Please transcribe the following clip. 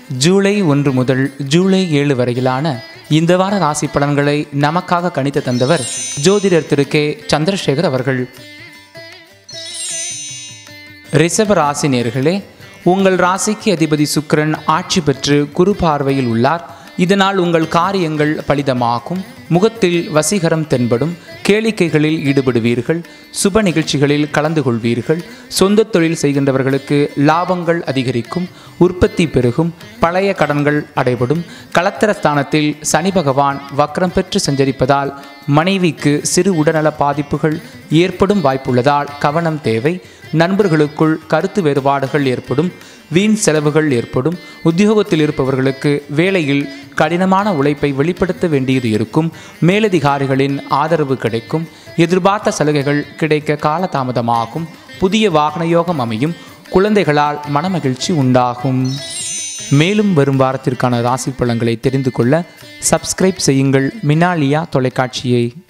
ஜூலை ஒன்று முதல் ஜூலை ஏழு வரையிலான இந்த வார ராசி பலன்களை நமக்காக கணித்து தந்தவர் ஜோதிடர் திரு கே சந்திரசேகர் அவர்கள் ரிஷப ராசி நேர்களே உங்கள் ராசிக்கு அதிபதி சுக்கிரன் ஆட்சி பெற்று குரு பார்வையில் உள்ளார் இதனால் உங்கள் காரியங்கள் பலிதமாகும் முகத்தில் வசீகரம் தென்படும் கேளிக்கைகளில் ஈடுபடுவீர்கள் சுப நிகழ்ச்சிகளில் கலந்து கொள்வீர்கள் சொந்த தொழில் செய்கின்றவர்களுக்கு லாபங்கள் அதிகரிக்கும் உற்பத்தி பெருகும் பழைய கடன்கள் அடைபடும் கலத்திர ஸ்தானத்தில் சனி பகவான் வக்ரம் பெற்று சஞ்சரிப்பதால் மனைவிக்கு சிறு உடல்நல பாதிப்புகள் ஏற்படும் வாய்ப்புள்ளதால் கவனம் தேவை நண்பர்களுக்குள் கருத்து வேறுபாடுகள் ஏற்படும் வீண் செலவுகள் ஏற்படும் உத்தியோகத்தில் இருப்பவர்களுக்கு வேலையில் கடினமான உழைப்பை வெளிப்படுத்த வேண்டியது இருக்கும் மேலதிகாரிகளின் ஆதரவு கிடைக்கும் எதிர்பார்த்த சலுகைகள் கிடைக்க காலதாமதமாகும் புதிய வாகன யோகம் அமையும் குழந்தைகளால் மனமகிழ்ச்சி உண்டாகும் மேலும் வரும் வாரத்திற்கான ராசி பலன்களை தெரிந்து கொள்ள சப்ஸ்கிரைப் செய்யுங்கள் மினாலியா தொலைக்காட்சியை